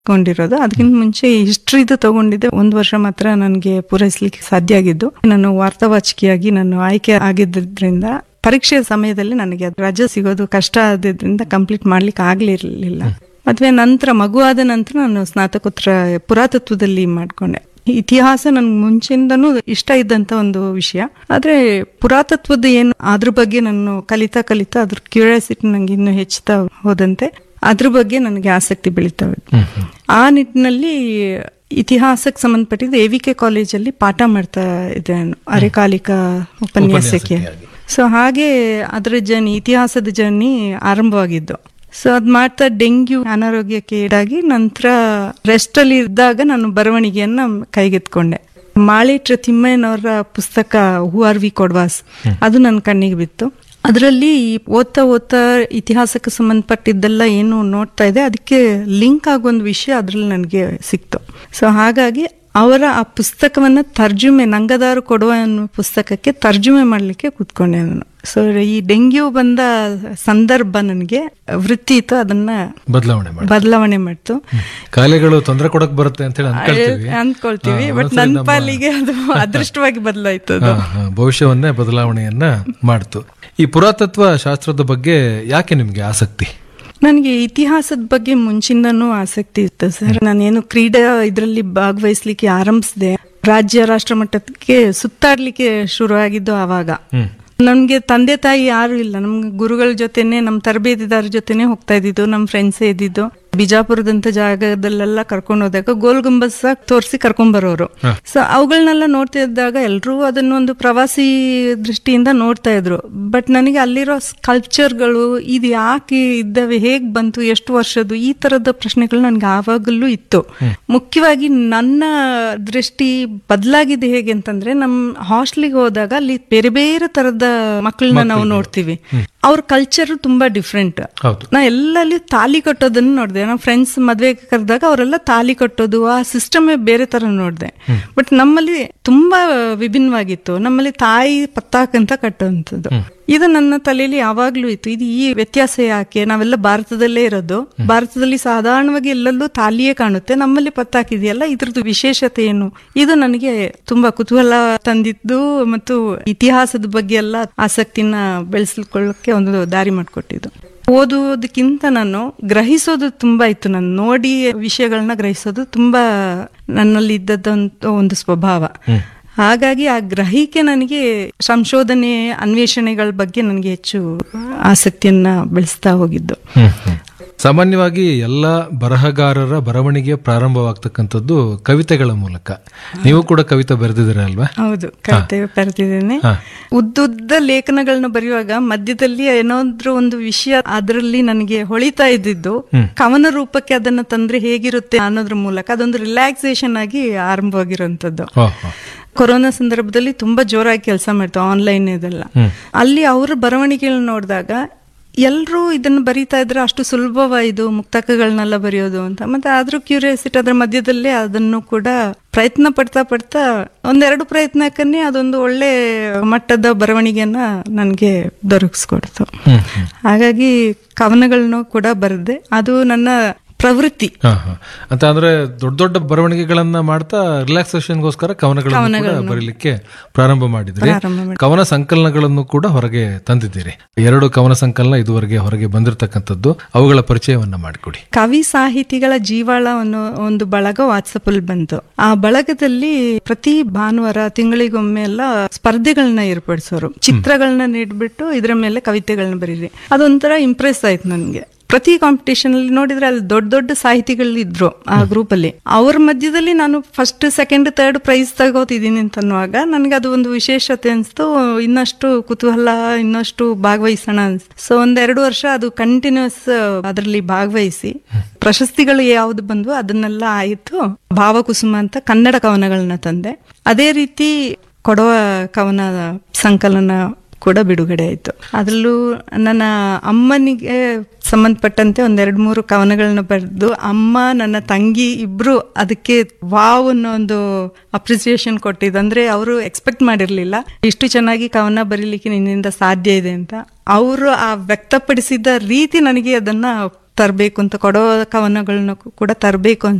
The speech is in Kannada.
ಕೊಂಡಿರೋದು ಅದಕ್ಕಿಂತ ಮುಂಚೆ ಹಿಸ್ಟ್ರಿದು ತಗೊಂಡಿದ್ದೆ ಒಂದು ವರ್ಷ ಮಾತ್ರ ನನಗೆ ಪೂರೈಸಲಿಕ್ಕೆ ಸಾಧ್ಯ ಆಗಿದ್ದು ನಾನು ವಾರ್ತಾವಾಚಿಕೆಯಾಗಿ ನಾನು ಆಯ್ಕೆ ಆಗಿದ್ದರಿಂದ ಪರೀಕ್ಷೆಯ ಸಮಯದಲ್ಲಿ ನನಗೆ ರಜೆ ಸಿಗೋದು ಕಷ್ಟ ಆದ್ರಿಂದ ಕಂಪ್ಲೀಟ್ ಮಾಡ್ಲಿಕ್ಕೆ ಆಗ್ಲಿರ್ಲಿಲ್ಲ ಮದುವೆ ನಂತರ ಮಗು ಆದ ನಂತರ ನಾನು ಸ್ನಾತಕೋತ್ತರ ಪುರಾತತ್ವದಲ್ಲಿ ಮಾಡ್ಕೊಂಡೆ ಇತಿಹಾಸ ನನ್ಗೆ ಮುಂಚಿಂದನೂ ಇಷ್ಟ ಇದ್ದಂತ ಒಂದು ವಿಷಯ ಆದ್ರೆ ಪುರಾತತ್ವದ ಏನು ಅದ್ರ ಬಗ್ಗೆ ನಾನು ಕಲಿತಾ ಕಲಿತಾ ಅದ್ರ ಕ್ಯೂರಿಯಾಸಿಟಿ ನಂಗೆ ಇನ್ನೂ ಹೆಚ್ಚುತ್ತಾ ಹೋದಂತೆ ಅದ್ರ ಬಗ್ಗೆ ನನಗೆ ಆಸಕ್ತಿ ಬೆಳೀತಾ ಹೋಯ್ತು ಆ ನಿಟ್ಟಿನಲ್ಲಿ ಇತಿಹಾಸಕ್ಕೆ ಸಂಬಂಧಪಟ್ಟಿದ್ದು ಎ ವಿ ಕೆ ಕಾಲೇಜಲ್ಲಿ ಪಾಠ ಮಾಡ್ತಾ ಇದ್ದೆ ನಾನು ಅರೆಕಾಲಿಕ ಉಪನ್ಯಾಸಕ್ಕೆ ಸೊ ಹಾಗೆ ಅದರ ಜರ್ನಿ ಇತಿಹಾಸದ ಜರ್ನಿ ಆರಂಭವಾಗಿದ್ದು ಸೊ ಅದ್ ಮಾಡ್ತಾ ಡೆಂಗ್ಯೂ ಅನಾರೋಗ್ಯಕ್ಕೆ ಈಡಾಗಿ ನಂತರ ರೆಸ್ಟ್ ಅಲ್ಲಿ ಇದ್ದಾಗ ನಾನು ಬರವಣಿಗೆಯನ್ನ ಕೈಗೆತ್ಕೊಂಡೆ ಮಾಳಿಟ್ರ ತಿಮ್ಮಯ್ಯನವರ ಪುಸ್ತಕ ಹೂ ಆರ್ ವಿ ಕೊಡ್ವಾಸ್ ಅದು ನನ್ನ ಕಣ್ಣಿಗೆ ಬಿತ್ತು ಅದರಲ್ಲಿ ಓದ್ತಾ ಓದ್ತಾ ಇತಿಹಾಸಕ್ಕೆ ಸಂಬಂಧಪಟ್ಟಿದ್ದೆಲ್ಲ ಏನು ನೋಡ್ತಾ ಇದೆ ಅದಕ್ಕೆ ಲಿಂಕ್ ಆಗೊಂದು ವಿಷಯ ಅದ್ರಲ್ಲಿ ನನಗೆ ಸಿಕ್ತು ಸೊ ಹಾಗಾಗಿ ಅವರ ಆ ಪುಸ್ತಕವನ್ನ ತರ್ಜುಮೆ ನಂಗದಾರು ಕೊಡುವ ಅನ್ನೋ ಪುಸ್ತಕಕ್ಕೆ ತರ್ಜುಮೆ ಮಾಡಲಿಕ್ಕೆ ಕೂತ್ಕೊಂಡೆ ನಾನು ಸೊ ಈ ಡೆಂಗ್ಯೂ ಬಂದ ಸಂದರ್ಭ ನನಗೆ ವೃತ್ತಿ ಇತ್ತು ಅದನ್ನ ಬದಲಾವಣೆ ಮಾಡಿ ಬದಲಾವಣೆ ಮಾಡ್ತು ಕಾಯಿಲೆಗಳು ತೊಂದರೆ ಕೊಡಕ್ ಬರುತ್ತೆ ಅಂತೇಳಿ ಅನ್ಕೊಳ್ತೀವಿ ಅನ್ಕೊಳ್ತೀವಿ ಹಾ, ಬಟ್ ಒಂದ್ಸರಿ ನನ್ನ ನಮ್ಮ- ಪಾಲಿಗೆ ಅದು ಅದೃಷ್ಟವಾಗಿ ಬದಲಾಯ್ತು ಅದು ಹಾ, ಹಾ, ಭವಿಷ್ಯವನ್ನೇ ಬದಲಾವಣೆಯನ್ನ ಮಾಡ್ತು ಈ ಪುರಾತತ್ವ ಶಾಸ್ತ್ರದ ಬಗ್ಗೆ ಯಾಕೆ ನಿಮ್ಗೆ ಆಸಕ್ತಿ ನನಗೆ ಇತಿಹಾಸದ ಬಗ್ಗೆ ಮುಂಚಿಂದನೂ ಆಸಕ್ತಿ ಇತ್ತು ಸರ್ ನಾನೇನು ಕ್ರೀಡಾ ಇದರಲ್ಲಿ ಭಾಗವಹಿಸ್ಲಿಕ್ಕೆ ಆರಂಭಿಸಿದೆ ರಾಜ್ಯ ರಾಷ್ಟ್ರ ಮಟ್ಟಕ್ಕೆ ಸುತ್ತಾಡ್ಲಿಕ್ಕೆ ಶುರು ಆಗಿದ್ದು ಆವಾಗ ಹ್ಮ್ ನಮ್ಗೆ ತಂದೆ ತಾಯಿ ಯಾರು ಇಲ್ಲ ನಮ್ಗೆ ಗುರುಗಳ ಜೊತೆನೆ ನಮ್ ತರಬೇತಿದಾರ ಜೊತೆನೆ ಹೋಗ್ತಾ ಇದ್ದಿದ್ದು ನಮ್ ಫ್ರೆಂಡ್ಸೇ ಇದ್ದಿದ್ದು ಬಿಜಾಪುರದಂತ ಜಾಗದಲ್ಲೆಲ್ಲ ಕರ್ಕೊಂಡು ಹೋದಾಗ ಗೋಲ್ ಗುಂಬಸ್ ತೋರಿಸಿ ಕರ್ಕೊಂಡ್ ಬರೋರು ಸೊ ಅವುಗಳನ್ನೆಲ್ಲ ನೋಡ್ತಾ ಇದ್ದಾಗ ಎಲ್ರೂ ಅದನ್ನೊಂದು ಪ್ರವಾಸಿ ದೃಷ್ಟಿಯಿಂದ ನೋಡ್ತಾ ಇದ್ರು ಬಟ್ ನನಗೆ ಅಲ್ಲಿರೋ ಸ್ಕಲ್ಪ್ಚರ್ಗಳು ಇದು ಯಾಕೆ ಇದ್ದಾವೆ ಹೇಗ್ ಬಂತು ಎಷ್ಟು ವರ್ಷದ್ದು ಈ ತರದ ಪ್ರಶ್ನೆಗಳು ನನ್ಗೆ ಆವಾಗಲೂ ಇತ್ತು ಮುಖ್ಯವಾಗಿ ನನ್ನ ದೃಷ್ಟಿ ಬದಲಾಗಿದೆ ಹೇಗೆ ಅಂತಂದ್ರೆ ನಮ್ ಹಾಸ್ಟೆಲ್ಗೆ ಹೋದಾಗ ಅಲ್ಲಿ ಬೇರೆ ಬೇರೆ ತರದ ಮಕ್ಕಳನ್ನ ನಾವು ನೋಡ್ತೀವಿ ಅವ್ರ ಕಲ್ಚರ್ ತುಂಬಾ ಡಿಫ್ರೆಂಟ್ ಹೌದು ನಾ ಎಲ್ಲಲ್ಲಿ ತಾಲಿ ಕಟ್ಟೋದನ್ನ ನೋಡಿದೆ ನಮ್ಮ ಫ್ರೆಂಡ್ಸ್ ಮದ್ವೆ ಕರೆದಾಗ ಅವರೆಲ್ಲ ತಾಲಿ ಕಟ್ಟೋದು ಆ ಸಿಸ್ಟಮೇ ಬೇರೆ ತರ ನೋಡಿದೆ ಬಟ್ ನಮ್ಮಲ್ಲಿ ತುಂಬಾ ವಿಭಿನ್ನವಾಗಿತ್ತು ನಮ್ಮಲ್ಲಿ ತಾಯಿ ಪತ್ತಾಕ್ ಅಂತ ಕಟ್ಟುವಂಥದ್ದು ಇದು ನನ್ನ ತಲೆಯಲ್ಲಿ ಯಾವಾಗ್ಲೂ ಇತ್ತು ಇದು ಈ ವ್ಯತ್ಯಾಸ ಯಾಕೆ ನಾವೆಲ್ಲ ಭಾರತದಲ್ಲೇ ಇರೋದು ಭಾರತದಲ್ಲಿ ಸಾಧಾರಣವಾಗಿ ಎಲ್ಲೆಲ್ಲೂ ತಾಲಿಯೇ ಕಾಣುತ್ತೆ ನಮ್ಮಲ್ಲಿ ಪತ್ತಾಕಿದೆಯಲ್ಲ ಇದ್ರದ್ದು ವಿಶೇಷತೆ ಏನು ಇದು ನನಗೆ ತುಂಬಾ ಕುತೂಹಲ ತಂದಿದ್ದು ಮತ್ತು ಇತಿಹಾಸದ ಬಗ್ಗೆ ಎಲ್ಲ ಆಸಕ್ತಿನ ಬೆಳೆಸ್ಕೊಳ್ಳೋಕೆ ಒಂದು ದಾರಿ ಮಾಡಿಕೊಟ್ಟಿದ್ದು ಓದುವುದಕ್ಕಿಂತ ನಾನು ಗ್ರಹಿಸೋದು ತುಂಬಾ ಇತ್ತು ನಾನು ನೋಡಿ ವಿಷಯಗಳನ್ನ ಗ್ರಹಿಸೋದು ತುಂಬಾ ನನ್ನಲ್ಲಿ ಇದ್ದದ್ದಂತ ಒಂದು ಸ್ವಭಾವ ಹಾಗಾಗಿ ಆ ಗ್ರಹಿಕೆ ನನಗೆ ಸಂಶೋಧನೆ ಅನ್ವೇಷಣೆಗಳ ಬಗ್ಗೆ ನನಗೆ ಹೆಚ್ಚು ಆಸಕ್ತಿಯನ್ನ ಬೆಳೆಸ್ತಾ ಹೋಗಿದ್ದು ಹ್ಮ್, ಹ್ಮ್. ಸಾಮಾನ್ಯವಾಗಿ ಎಲ್ಲ ಬರಹಗಾರರ ಬರವಣಿಗೆ ಪ್ರಾರಂಭವಾಗ್ತಕ್ಕಂಥದ್ದು ಕವಿತೆಗಳ ಮೂಲಕ ನೀವು ಕೂಡ ಕವಿತೆ ಬರೆದಿದ್ದೀರ ಅಲ್ವಾ ಹೌದು ಕವಿತೆ ಬರೆದಿದ್ದೇನೆ ಹಾ. ಉದ್ದುದ್ದ ಲೇಖನಗಳನ್ನ ಬರೆಯುವಾಗ ಮಧ್ಯದಲ್ಲಿ ಏನಾದ್ರೂ ಒಂದು ವಿಷಯ ಅದರಲ್ಲಿ ನನಗೆ ಹೊಳಿತಾ ಇದ್ದಿದ್ದು ಕವನ ರೂಪಕ್ಕೆ ಅದನ್ನ ತಂದ್ರೆ ಹೇಗಿರುತ್ತೆ ಅನ್ನೋದ್ರ ಮೂಲಕ ಅದೊಂದು ರಿಲ್ಯಾಕ್ಸೇಷನ್ ಆಗಿ ಆರಂಭವಾಗಿರುವಂತದ್ದು ಓ, ಓ. ಕೊರೋನಾ ಸಂದರ್ಭದಲ್ಲಿ ತುಂಬಾ ಜೋರಾಗಿ ಕೆಲಸ ಮಾಡ್ತಾವ ಆನ್ಲೈನ್ ಇದೆಲ್ಲ ಅಲ್ಲಿ ಅವ್ರ ಬರವಣಿಗೆಗಳನ್ನ ನೋಡಿದಾಗ ಎಲ್ರೂ ಇದನ್ನ ಬರೀತಾ ಇದ್ರೆ ಅಷ್ಟು ಸುಲಭವ ಇದು ಮುಕ್ತಕಗಳನ್ನೆಲ್ಲ ಬರೆಯೋದು ಅಂತ ಮತ್ತೆ ಆದ್ರೂ ಕ್ಯೂರಿಯಾಸಿಟಿ ಅದ್ರ ಮಧ್ಯದಲ್ಲೇ ಅದನ್ನು ಕೂಡ ಪ್ರಯತ್ನ ಪಡ್ತಾ ಪಡ್ತಾ ಒಂದೆರಡು ಪ್ರಯತ್ನಕ್ಕನ್ನೇ ಅದೊಂದು ಒಳ್ಳೆ ಮಟ್ಟದ ಬರವಣಿಗೆಯನ್ನ ನನಗೆ ದೊರಕಿಸ್ಕೊಡ್ತು ಹ್ಮ್, ಹ್ಮ್. ಹಾಗಾಗಿ ಕವನಗಳನ್ನು ಕೂಡ ಬರೆದೆ ಅದು ನನ್ನ ಪ್ರವೃತ್ತಿ ಹಾ, ಹಾ. ಅಂತ ಅಂದ್ರೆ ದೊಡ್ಡ ದೊಡ್ಡ ಬರವಣಿಗೆಗಳನ್ನ ಮಾಡ್ತಾ ರಿಲ್ಯಾಕ್ಸೇಷನ್ಗೋಸ್ಕರ ಕವನಗಳನ್ನು ಕೂಡ ಬರೀಲಿಕ್ಕೆ ಪ್ರಾರಂಭ ಮಾಡಿದ್ರಿ ಪ್ರಾರಂಭ ಮಾಡಿ- ಕವನ ಸಂಕಲನಗಳನ್ನು ಕೂಡ ಹೊರಗೆ ತಂದಿದ್ದೀರಿ ಎರಡು ಕವನ ಸಂಕಲನ ಇದುವರೆಗೆ ಹೊರಗೆ ಬಂದಿರತಕ್ಕಂಥದ್ದು ಅವುಗಳ ಪರಿಚಯವನ್ನ ಮಾಡಿಕೊಡಿ ಕವಿ ಸಾಹಿತಿಗಳ ಜೀವಾಳ ಅನ್ನೋ ಒಂದು ಬಳಗ ವಾಟ್ಸಪ್ ಅಲ್ಲಿ ಬಂತು ಆ ಬಳಗದಲ್ಲಿ ಪ್ರತಿ ಭಾನುವಾರ ತಿಂಗಳಿಗೊಮ್ಮೆ ಎಲ್ಲ ಸ್ಪರ್ಧೆಗಳನ್ನ ಏರ್ಪಡಿಸೋರು ಚಿತ್ರಗಳನ್ನ ನೀಡ್ಬಿಟ್ಟು ಇದ್ರ ಮೇಲೆ ಕವಿತೆಗಳನ್ನ ಬರೀರಿ ಅದೊಂಥರ ಇಂಪ್ರೆಸ್ ಆಯ್ತು ನನ್ಗೆ ಪ್ರತಿ ಕಾಂಪಿಟೇಷನ್ ಅಲ್ಲಿ ನೋಡಿದ್ರೆ ಅಲ್ಲಿ ದೊಡ್ಡ ದೊಡ್ಡ ಸಾಹಿತಿಗಳು ಇದ್ರು ಆ ಗ್ರೂಪ್ ಅಲ್ಲಿ ಅವ್ರ ಮಧ್ಯದಲ್ಲಿ ನಾನು ಫಸ್ಟ್ ಸೆಕೆಂಡ್ ಥರ್ಡ್ ಪ್ರೈಸ್ ತಗೋತಿದ್ದೀನಿ ಅಂತ ಅನ್ನುವಾಗ ನನಗೆ ಅದು ಒಂದು ವಿಶೇಷತೆ ಅನ್ಸ್ತು ಇನ್ನಷ್ಟು ಕುತೂಹಲ ಇನ್ನಷ್ಟು ಭಾಗವಹಿಸೋಣ ಅನ್ಸ್ತು ಸೊ ಒಂದೆರಡು ವರ್ಷ ಅದು ಕಂಟಿನ್ಯೂಸ್ ಅದರಲ್ಲಿ ಭಾಗವಹಿಸಿ ಪ್ರಶಸ್ತಿಗಳು ಯಾವ್ದು ಬಂದ್ವು ಅದನ್ನೆಲ್ಲ ಆಯಿತು ಭಾವಕುಸುಮ ಅಂತ ಕನ್ನಡ ಕವನಗಳನ್ನ ತಂದೆ ಅದೇ ರೀತಿ ಕೊಡುವ ಕವನ ಸಂಕಲನ ಕೂಡ ಬಿಡುಗಡೆ ಆಯಿತು ಅದರಲ್ಲೂ ನನ್ನ ಅಮ್ಮನಿಗೆ ಸಂಬಂಧಪಟ್ಟಂತೆ ಒಂದೆರಡು ಮೂರು ಕವನಗಳನ್ನ ಬರೆದು ಅಮ್ಮ ನನ್ನ ತಂಗಿ ಇಬ್ರು ಅದಕ್ಕೆ ವಾವ್ ಅನ್ನೋ ಒಂದು ಅಪ್ರಿಸಿಯೇಷನ್ ಕೊಟ್ಟಿದ್ದು ಅಂದ್ರೆ ಅವರು ಎಕ್ಸ್ಪೆಕ್ಟ್ ಮಾಡಿರ್ಲಿಲ್ಲ ಇಷ್ಟು ಚೆನ್ನಾಗಿ ಕವನ ಬರೀಲಿಕ್ಕೆ ನಿನ್ನಿಂದ ಸಾಧ್ಯ ಇದೆ ಅಂತ ಅವರು ಆ ವ್ಯಕ್ತಪಡಿಸಿದ ರೀತಿ ನನಗೆ ಅದನ್ನ ತರಬೇಕು ಅಂತ ಕೊಡೋ ಕವನಗಳನ್ನ ಕೂಡ ತರಬೇಕು